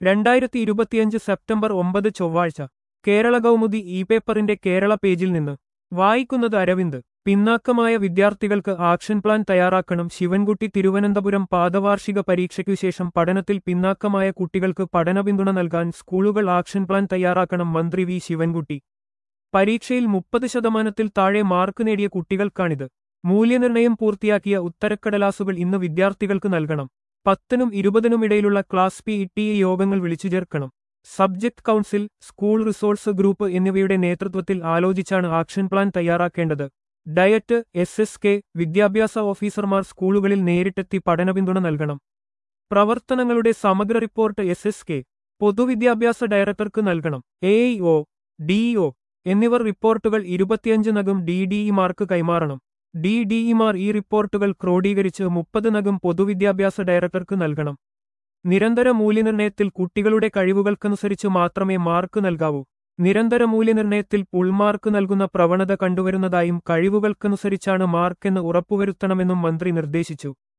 രണ്ടായിരത്തി ഇരുപത്തിയഞ്ച് സെപ്റ്റംബർ ഒമ്പത് ചൊവ്വാഴ്ച കേരള കൗമുദി ഇ പേപ്പറിന്റെ കേരള പേജിൽ നിന്ന് വായിക്കുന്നത് അരവിന്ദ് പിന്നാക്കമായ വിദ്യാർത്ഥികൾക്ക് ആക്ഷൻ പ്ലാൻ തയ്യാറാക്കണം ശിവൻകുട്ടി തിരുവനന്തപുരം പാദവാർഷിക പരീക്ഷയ്ക്കു ശേഷം പഠനത്തിൽ പിന്നാക്കമായ കുട്ടികൾക്ക് പഠന പിന്തുണ നൽകാൻ സ്കൂളുകൾ ആക്ഷൻ പ്ലാൻ തയ്യാറാക്കണം മന്ത്രി വി ശിവൻകുട്ടി പരീക്ഷയിൽ മുപ്പത് ശതമാനത്തിൽ താഴെ മാർക്ക് നേടിയ കുട്ടികൾക്കാണിത് മൂല്യനിർണയം പൂർത്തിയാക്കിയ ഉത്തരക്കടലാസുകൾ ഇന്ന് വിദ്യാർത്ഥികൾക്ക് നൽകണം പത്തിനും ഇരുപതിനുമിടയിലുള്ള ക്ലാസ് പി ടി യോഗങ്ങൾ വിളിച്ചു ചേർക്കണം subject council school resource group എന്നിവയുടെ നേതൃത്വത്തിൽ ആലോചിച്ചാണ് ആക്ഷൻ പ്ലാൻ തയ്യാറാക്കേണ്ടത് ഡയറ്റ് എസ് എസ് കെ വിദ്യാഭ്യാസ ഓഫീസർമാർ സ്കൂളുകളിൽ നേരിട്ടെത്തി പഠന പിന്തുണ നൽകണം പ്രവർത്തനങ്ങളുടെ സമഗ്ര റിപ്പോർട്ട് എസ് എസ് കെ പൊതുവിദ്യാഭ്യാസ ഡയറക്ടർക്ക് നൽകണം എ ഒ ഡിഇഒ എന്നിവർ റിപ്പോർട്ടുകൾ ഇരുപത്തിയഞ്ചിനകം ഡി ഡിഇമാർക്ക് കൈമാറണം ഡി ഡിഇമാർ ഈ റിപ്പോർട്ടുകൾ ക്രോഡീകരിച്ച് മുപ്പതിനകം പൊതുവിദ്യാഭ്യാസ ഡയറക്ടർക്ക് നൽകണം നിരന്തര മൂല്യനിർണയത്തിൽ കുട്ടികളുടെ കഴിവുകൾക്കനുസരിച്ച് മാത്രമേ മാർക്ക് നൽകാവൂ നിരന്തര മൂല്യനിർണയത്തിൽ പുൾമാർക്ക് നൽകുന്ന പ്രവണത കണ്ടുവരുന്നതായും കഴിവുകൾക്കനുസരിച്ചാണ് മാർക്കെന്ന് ഉറപ്പുവരുത്തണമെന്നും മന്ത്രി നിർദ്ദേശിച്ചു